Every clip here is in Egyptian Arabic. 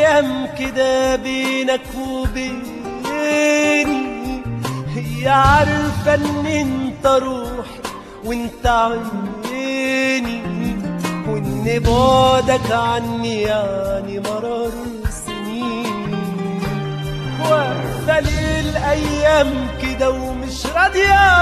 الايام كده بينك وبيني هي عارفة ان انت روحي وانت عيني وان بعدك عني يعني مرار سنين واقفة للأيام كده ومش راضية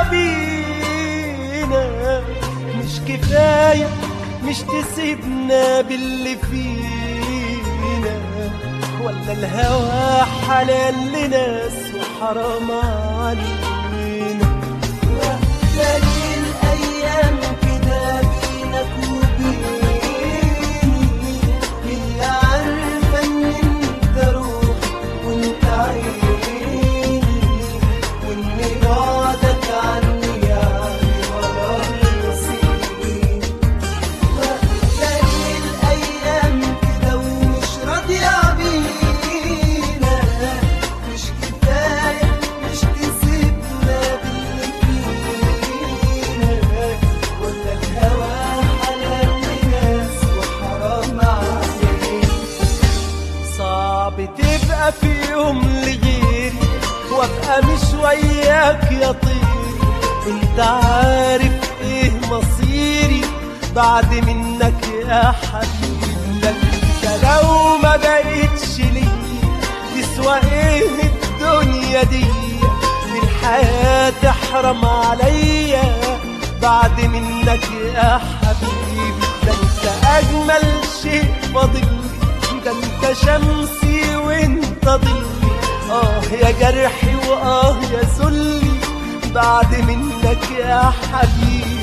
بينا مش كفاية مش تسيبنا باللي فينا ولا الهوى حلال لناس وحرام علينا واقفة للأيام كده بينك وبيني هي عارفة إن أنت روحي وأنت عيني وإن بعدك عني يعني مرار سنين واقفة للأيام كده ومش راضية بينا مش كفاية مش تسيبنا باللي فينا ولا الهوى حلال لناس وحرام عليك صعب تبقى في يوم لغيري وابقى مش وياك يا طيري انت عارف ايه مصيري بعد منك يا حبيبي ده انت لو ما بقتش لي تسوى ايه الدنيا دي دي الحياة تحرم عليا بعد منك يا حبيبي ده انت اجمل شيء فاضل ده انت شمسي وانت ضلي اه يا جرحي واه يا ذلي بعد منك يا حبيبي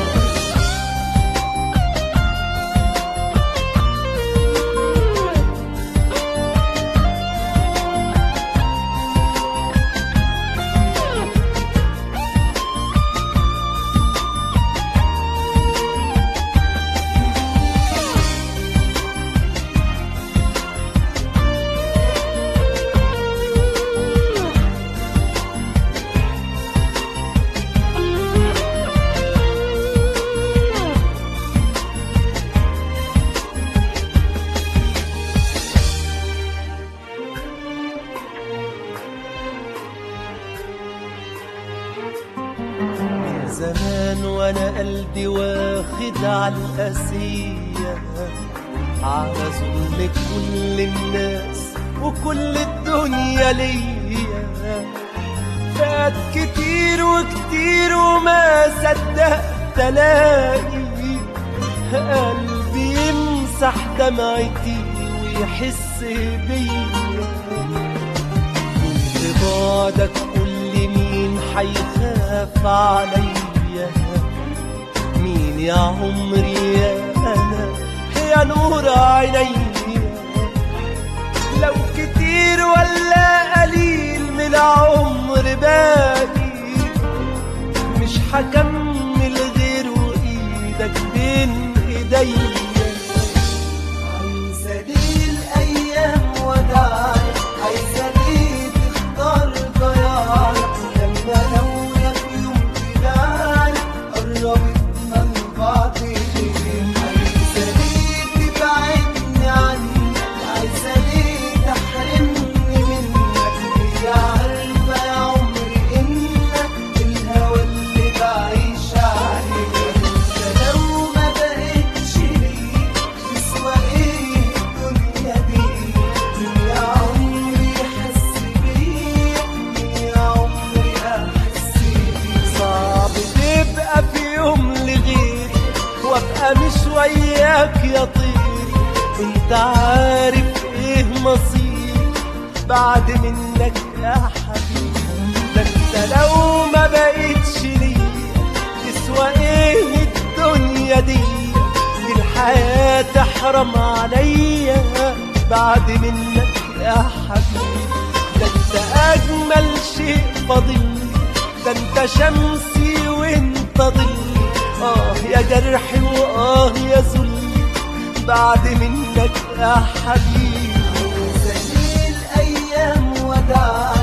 من زمان وانا قلبي واخد على القاسية على ظلم كل الناس وكل الدنيا ليا فات كتير وكتير وما صدقت الاقي قلبي يمسح دمعتي ويحس بيا كنت بعدك كل مين حيخاف عليا مين يا عمري يا انا يا نور عينيا لو كتير ولا قليل من العمر باقي مش هكمل غير وايدك بين ايديا عايزة دي الايام وداعي عايزة دي تختار ضياعي لما لو في يوم تداري قربتنا لبعض ليه عايزة دي تبعدني عنك عايزة دي تحرمني منك هي عارفة يا عمري انك الهوى اللي بعيش عليه انت لو ما بقتش ليك تسوى ايه الدنيا دي يا عمري حس بيا يا عمري احس بيك صعب تبقى في يوم لغيري وابقى مش وياك يا طيري انت عارف ايه مصيري بعد منك يا حبيبي ده انت لو ما بقتش ليا تسوى ايه الدنيا دي دي الحياة تحرم عليا بعد منك يا حبيبي ده انت اجمل شيء فاضل ده انت شمسي وانت ضلي اه يا جرحي واه يا ذلي بعد منك يا حبيبي زي الايام وداع